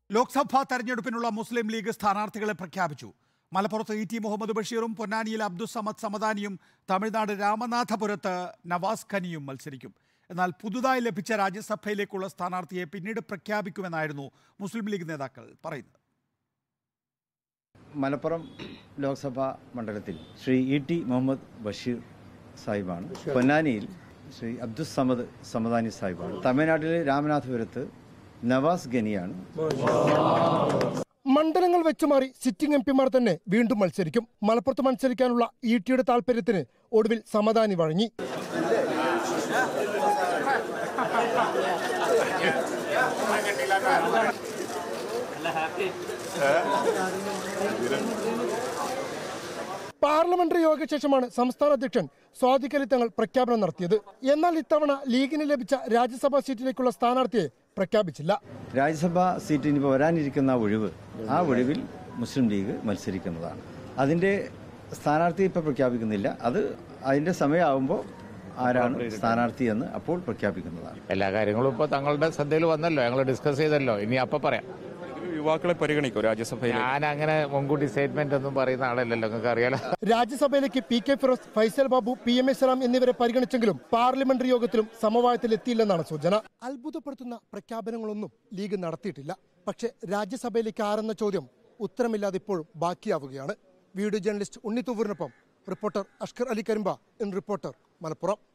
ലോക്സഭാ തെരഞ്ഞെടുപ്പിനുള്ള മുസ്ലിം ലീഗ് സ്ഥാനാർത്ഥികളെ പ്രഖ്യാപിച്ചു മലപ്പുറത്ത് ഇ ടി മുഹമ്മദ് ബഷീറും പൊന്നാനിയിൽ അബ്ദുസമദ് സമദാനിയും തമിഴ്നാട് രാമനാഥപുരത്ത് നവാസ് ഖനിയും മത്സരിക്കും എന്നാൽ പുതുതായി ലഭിച്ച രാജ്യസഭയിലേക്കുള്ള സ്ഥാനാർത്ഥിയെ പിന്നീട് പ്രഖ്യാപിക്കുമെന്നായിരുന്നു മുസ്ലിം ലീഗ് നേതാക്കൾ പറയുന്നത് മലപ്പുറം ലോക്സഭാ മണ്ഡലത്തിൽ ശ്രീ ഇ ടി മുഹമ്മദ് ബഷീർ സാഹിബാണ് പൊന്നാനിയിൽ ശ്രീ അബ്ദുൽ സമദ് സമദാനി സാഹിബാണ് തമിഴ്നാട്ടിലെ രാമനാഥപുരത്ത് നവാസ് ഗനിയാണ് മണ്ഡലങ്ങൾ വെച്ചുമാറി സിറ്റിംഗ് എം പിമാർ തന്നെ വീണ്ടും മത്സരിക്കും മലപ്പുറത്ത് മത്സരിക്കാനുള്ള ഇ ടിയുടെ താല്പര്യത്തിന് ഒടുവിൽ സമാധാനി വഴങ്ങി പാർലമെന്ററി യോഗശേഷമാണ് സംസ്ഥാന അധ്യക്ഷൻ സ്വാതികലി തങ്ങൾ പ്രഖ്യാപനം നടത്തിയത് എന്നാൽ ഇത്തവണ ലീഗിന് ലഭിച്ച രാജ്യസഭാ സീറ്റിലേക്കുള്ള സ്ഥാനാർത്ഥിയെ പ്രഖ്യാപിച്ചില്ല രാജ്യസഭാ സീറ്റിന് ഇപ്പോൾ വരാനിരിക്കുന്ന ഒഴിവ് ആ ഒഴിവിൽ മുസ്ലിം ലീഗ് മത്സരിക്കുന്നതാണ് അതിൻ്റെ സ്ഥാനാർത്ഥി ഇപ്പോൾ പ്രഖ്യാപിക്കുന്നില്ല അത് അതിൻ്റെ സമയമാകുമ്പോൾ ആരാണ് സ്ഥാനാർത്ഥി എന്ന് അപ്പോൾ പ്രഖ്യാപിക്കുന്നതാണ് എല്ലാ കാര്യങ്ങളും ഇപ്പോൾ തങ്ങളുടെ ശ്രദ്ധയിൽ വന്നല്ലോ ഞങ്ങൾ ഡിസ്കസ് ചെയ്തല്ലോ ഇനി അപ്പൊ പറയാം യുവാക്കളെ പരിഗണിക്കും രാജ്യസഭയിൽ ഞാൻ അങ്ങനെ മുൻകൂട്ടി സ്റ്റേറ്റ്മെന്റ് ഒന്നും പറയുന്ന ആളല്ലല്ലോ നിങ്ങൾക്ക് അറിയാലോ രാജ്യസഭയിലേക്ക് P K Firoz Faisal Babu P M A Salam എന്നിവരെ പരിഗണിച്ചെങ്കിലും പാർലമെന്ററി യോഗത്തിലും സമവായത്തിൽ എത്തിയില്ലെന്നാണ് സൂചന അത്ഭുതപ്പെടുത്തുന്ന പ്രഖ്യാപനങ്ങളൊന്നും ലീഗ് നടത്തിയിട്ടില്ല പക്ഷേ രാജ്യസഭയിലേക്ക് ആരെന്ന ചോദ്യം ഉത്തരമില്ലാതെ ഇപ്പോഴും ബാക്കിയാവുകയാണ് വീഡിയോ ജേർണലിസ്റ്റ് ഉണ്ണിത്തൂവറിനൊപ്പം reporter Ashkar Ali Karimba in reporter Malappuram